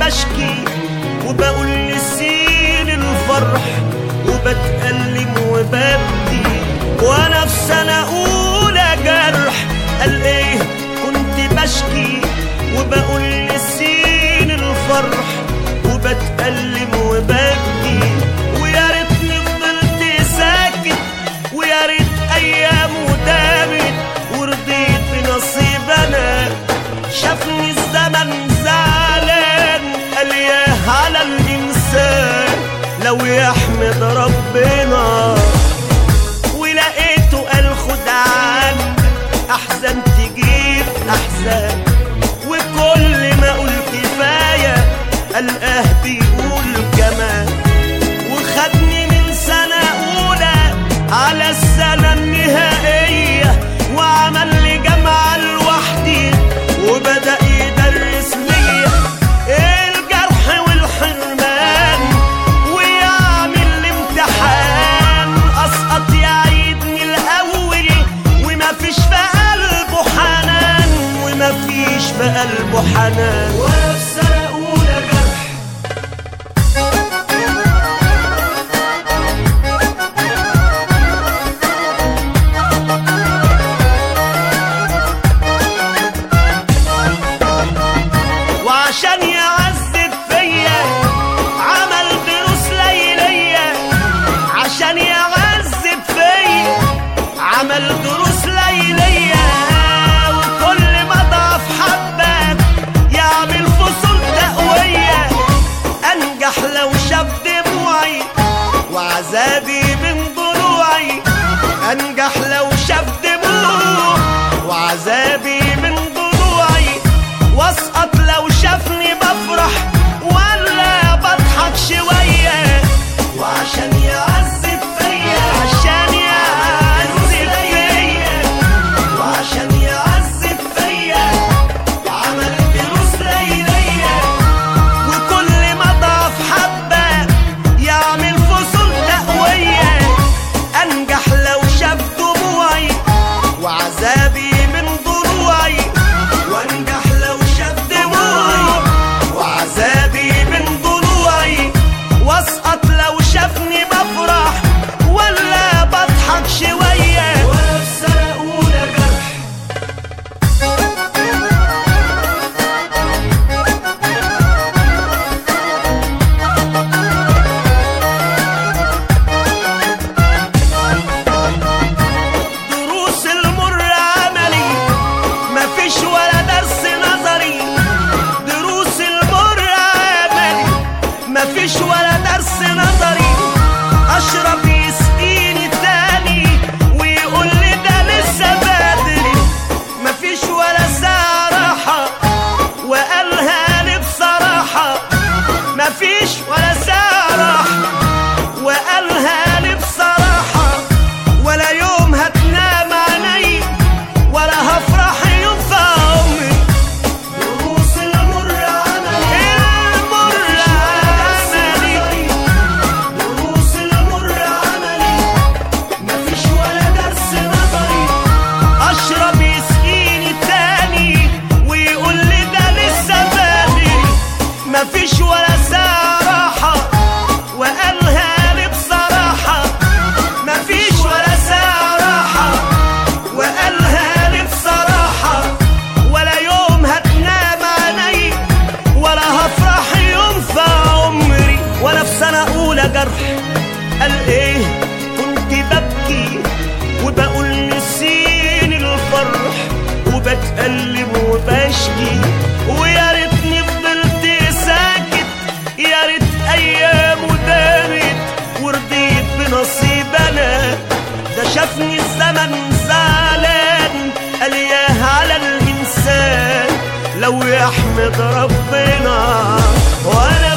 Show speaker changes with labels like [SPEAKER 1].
[SPEAKER 1] بشكي وبقول لسين الفرح وبتألم وببكي وانا في سنة اولى جرح قال ايه كنت بشكي وبقول لسين الفرح وبتألم وببكي ويا ريتني فضلت ساكت ويا ريت ايامه دامت ورضيت بنصيب انا شافني الزمن زعلان قال ياه على الانسان لو يحمد ربنا ولقيته قال خد عنك احزان تجيب احزان وكل ما اقول كفايه القاه بيقول كمان وخدني من سنه اولى على السنه النهائيه وعمل لي جامعه لوحدي وبدا يدرس ليا الجرح والحرمان ويعمل لي امتحان اسقط يعيدني الاول وما فيش في قلبه حنان وما فيش في قلبه حنان وفي سنه اولى جرح وعشان يعذب فيا عمل دروس ليلية عشان يعذب فيا عمل دروس ليلية وكل ما ضعف حبة يعمل فصول تقوية أنجح لو شاف دموعي وعذابي من ضلوعي أنجح لو شاف دموع وعذابي من ضلوعي واسقط لو شافني بفرح ولا بضحك شوية وعشان يعذب فيا عشان يعذب فيا وعشان يعذب فيا عمل دروس ليلية وكل ما ضعف حبة يعمل فصول تقوية أنجح لو شاف دموعي وعذابي من ضلوعي وانجح لو شاف دموعي وعذابي من ضلوعي واسقط لو شافني بفرح ولا بضحك شوية وفي سنة أولى جرح دروس المر عملي مفيش ولا درس نظري دروس المر عملي مفيش ولا درس نظري اشرب يسقيني تاني ويقول لي ده لسه بدري مفيش ولا ساعة راحة وقالها لي بصراحة مفيش ولا ساعة راحة وقالها لي بصراحة ولا يوم هتنام عيني ولا هفرح يوم في عمري دروس المر عملي المر عملي دروس المر عملي مفيش ولا درس نظري اشرب يسقيني تاني ويقول لي ده لسه بدري مفيش ولا ساعة راحة وقالها لي بصراحة مفيش ولا ساعة راحة وقالها لي بصراحة ولا يوم هتنام عيني ولا هفرح يوم في عمري وانا في سنة أولى جرح قال ايه كنت ببكي وبقول نسيني الفرح وبتألم وبشكي ويا ريتني فضلت ساكت يا ريت ايام دامت ورضيت بنصيب انا ده شافني الزمن زعلان قال ياه على الانسان لو يحمد ربنا وانا